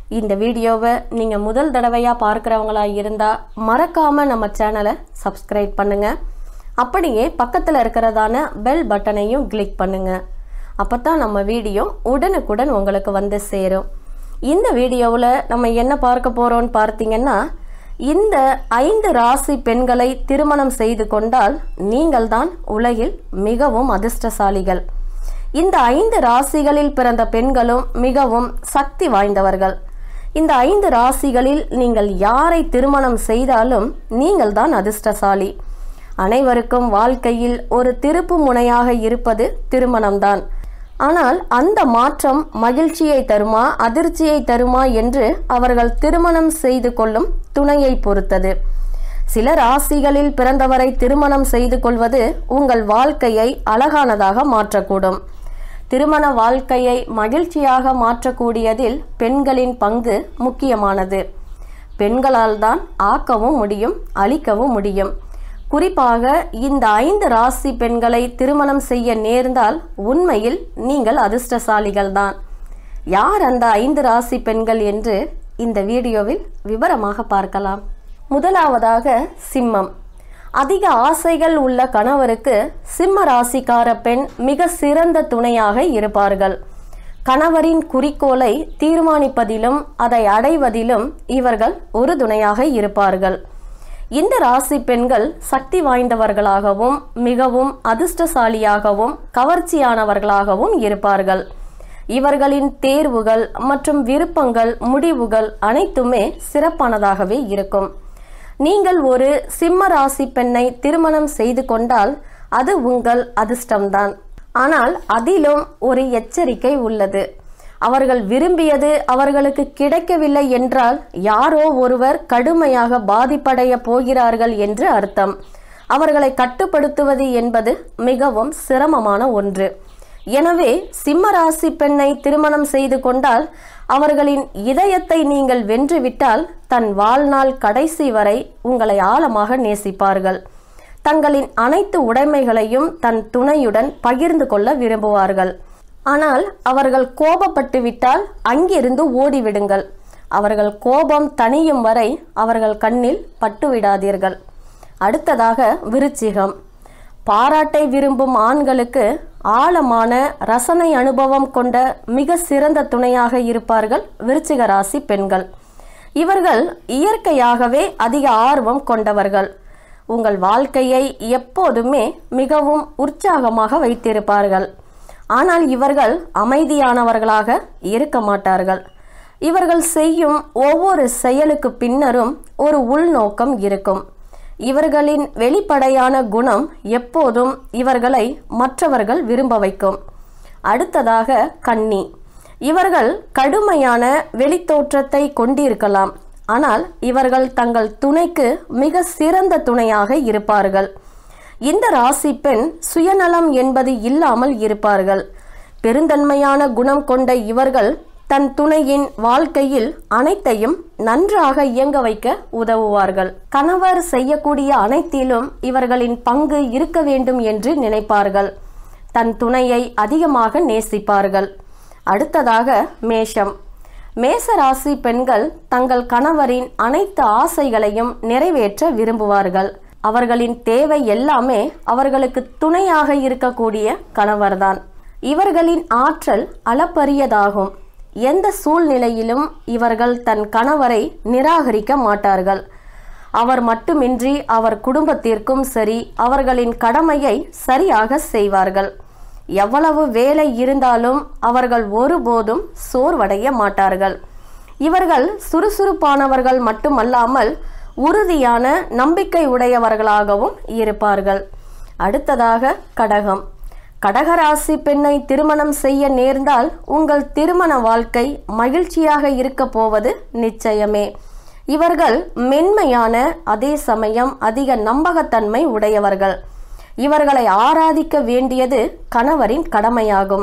இந்த வீடியோவை நீங்கள் முதல் தடவையாக பார்க்குறவங்களா இருந்தால் மறக்காமல் நம்ம சேனலை சப்ஸ்கிரைப் பண்ணுங்கள் அப்படியே பக்கத்தில் இருக்கிறதான பெல் பட்டனையும் கிளிக் பண்ணுங்கள் அப்போ தான் நம்ம வீடியோ உடனுக்குடன் உங்களுக்கு வந்து சேரும் இந்த வீடியோவில் நம்ம என்ன பார்க்க போகிறோம்னு பார்த்தீங்கன்னா இந்த ஐந்து ராசி பெண்களை திருமணம் செய்து கொண்டால் நீங்கள்தான் உலகில் மிகவும் அதிர்ஷ்டசாலிகள் இந்த ஐந்து ராசிகளில் பிறந்த பெண்களும் மிகவும் சக்தி வாய்ந்தவர்கள் இந்த ஐந்து ராசிகளில் நீங்கள் யாரை திருமணம் செய்தாலும் நீங்கள்தான் அதிர்ஷ்டசாலி அனைவருக்கும் வாழ்க்கையில் ஒரு திருப்பு முனையாக இருப்பது திருமணம்தான் ஆனால் அந்த மாற்றம் மகிழ்ச்சியை தருமா அதிர்ச்சியை தருமா என்று அவர்கள் திருமணம் செய்து கொள்ளும் துணையை பொறுத்தது சில ராசிகளில் பிறந்தவரை திருமணம் செய்து கொள்வது உங்கள் வாழ்க்கையை அழகானதாக மாற்றக்கூடும் திருமண வாழ்க்கையை மகிழ்ச்சியாக மாற்றக்கூடியதில் பெண்களின் பங்கு முக்கியமானது பெண்களால் தான் ஆக்கவும் முடியும் அழிக்கவும் முடியும் குறிப்பாக இந்த ஐந்து ராசி பெண்களை திருமணம் செய்ய நேர்ந்தால் உண்மையில் நீங்கள் அதிர்ஷ்டசாலிகள் தான் யார் அந்த ஐந்து ராசி பெண்கள் என்று இந்த வீடியோவில் விவரமாக பார்க்கலாம் முதலாவதாக சிம்மம் அதிக ஆசைகள் உள்ள கணவருக்கு சிம்ம ராசிக்கார பெண் மிக சிறந்த துணையாக இருப்பார்கள் கணவரின் குறிக்கோளை தீர்மானிப்பதிலும் அதை அடைவதிலும் இவர்கள் உறுதுணையாக இருப்பார்கள் இந்த ராசி பெண்கள் சக்தி வாய்ந்தவர்களாகவும் மிகவும் அதிர்ஷ்டசாலியாகவும் கவர்ச்சியானவர்களாகவும் இருப்பார்கள் இவர்களின் தேர்வுகள் மற்றும் விருப்பங்கள் முடிவுகள் அனைத்துமே சிறப்பானதாகவே இருக்கும் நீங்கள் ஒரு சிம்ம ராசி பெண்ணை திருமணம் செய்து கொண்டால் அது உங்கள் அதிர்ஷ்டம்தான் ஆனால் அதிலும் ஒரு எச்சரிக்கை உள்ளது அவர்கள் விரும்பியது அவர்களுக்கு கிடைக்கவில்லை என்றால் யாரோ ஒருவர் கடுமையாக பாதிப்படைய போகிறார்கள் என்று அர்த்தம் அவர்களை கட்டுப்படுத்துவது என்பது மிகவும் சிரமமான ஒன்று எனவே சிம்ம ராசி பெண்ணை திருமணம் செய்து கொண்டால் அவர்களின் இதயத்தை நீங்கள் வென்றுவிட்டால் தன் வாழ்நாள் கடைசி வரை உங்களை ஆழமாக நேசிப்பார்கள் தங்களின் அனைத்து உடைமைகளையும் தன் துணையுடன் பகிர்ந்து கொள்ள விரும்புவார்கள் ஆனால் அவர்கள் கோபப்பட்டு விட்டால் அங்கிருந்து ஓடிவிடுங்கள் அவர்கள் கோபம் தணியும் வரை அவர்கள் கண்ணில் பட்டுவிடாதீர்கள் அடுத்ததாக விருச்சிகம் பாராட்டை விரும்பும் ஆண்களுக்கு ஆழமான ரசனை அனுபவம் கொண்ட மிக சிறந்த துணையாக இருப்பார்கள் விருச்சிக ராசி பெண்கள் இவர்கள் இயற்கையாகவே அதிக ஆர்வம் கொண்டவர்கள் உங்கள் வாழ்க்கையை எப்போதுமே மிகவும் உற்சாகமாக வைத்திருப்பார்கள் ஆனால் இவர்கள் அமைதியானவர்களாக இருக்க மாட்டார்கள் இவர்கள் செய்யும் ஒவ்வொரு செயலுக்கு பின்னரும் ஒரு உள்நோக்கம் இருக்கும் இவர்களின் வெளிப்படையான குணம் எப்போதும் இவர்களை மற்றவர்கள் விரும்ப வைக்கும் அடுத்ததாக கன்னி இவர்கள் கடுமையான வெளித்தோற்றத்தை கொண்டிருக்கலாம் ஆனால் இவர்கள் தங்கள் துணைக்கு மிக சிறந்த துணையாக இருப்பார்கள் இந்த ராசி பெண் சுயநலம் என்பது இல்லாமல் இருப்பார்கள் பெருந்தன்மையான குணம் கொண்ட இவர்கள் தன் துணையின் வாழ்க்கையில் அனைத்தையும் நன்றாக இயங்க வைக்க உதவுவார்கள் கணவர் செய்யக்கூடிய அனைத்திலும் இவர்களின் பங்கு இருக்க வேண்டும் என்று நினைப்பார்கள் தன் துணையை அதிகமாக நேசிப்பார்கள் அடுத்ததாக மேஷம் மேச ராசி பெண்கள் தங்கள் கணவரின் அனைத்து ஆசைகளையும் நிறைவேற்ற விரும்புவார்கள் அவர்களின் தேவை எல்லாமே அவர்களுக்கு துணையாக இருக்கக்கூடிய கணவர்தான் இவர்களின் ஆற்றல் அளப்பரியதாகும் எந்த சூழ்நிலையிலும் இவர்கள் தன் கணவரை நிராகரிக்க மாட்டார்கள் அவர் மட்டுமின்றி அவர் குடும்பத்திற்கும் சரி அவர்களின் கடமையை சரியாக செய்வார்கள் எவ்வளவு வேலை இருந்தாலும் அவர்கள் ஒருபோதும் சோர்வடைய மாட்டார்கள் இவர்கள் சுறுசுறுப்பானவர்கள் மட்டுமல்லாமல் உறுதியான நம்பிக்கை உடையவர்களாகவும் இருப்பார்கள் அடுத்ததாக கடகம் கடகராசி பெண்ணை திருமணம் செய்ய நேர்ந்தால் உங்கள் திருமண வாழ்க்கை மகிழ்ச்சியாக இருக்க போவது நிச்சயமே இவர்கள் மென்மையான அதே சமயம் அதிக நம்பகத்தன்மை உடையவர்கள் இவர்களை ஆராதிக்க வேண்டியது கணவரின் கடமையாகும்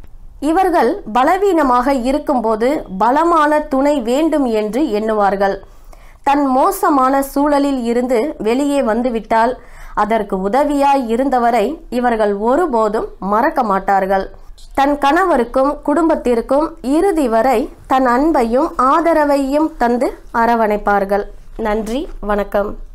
இவர்கள் பலவீனமாக இருக்கும்போது பலமான துணை வேண்டும் என்று எண்ணுவார்கள் தன் மோசமான சூழலில் இருந்து வெளியே வந்துவிட்டால் அதற்கு உதவியாய் இருந்தவரை இவர்கள் ஒருபோதும் மறக்க மாட்டார்கள் தன் கணவருக்கும் குடும்பத்திற்கும் இறுதி வரை தன் அன்பையும் ஆதரவையும் தந்து அரவணைப்பார்கள் நன்றி வணக்கம்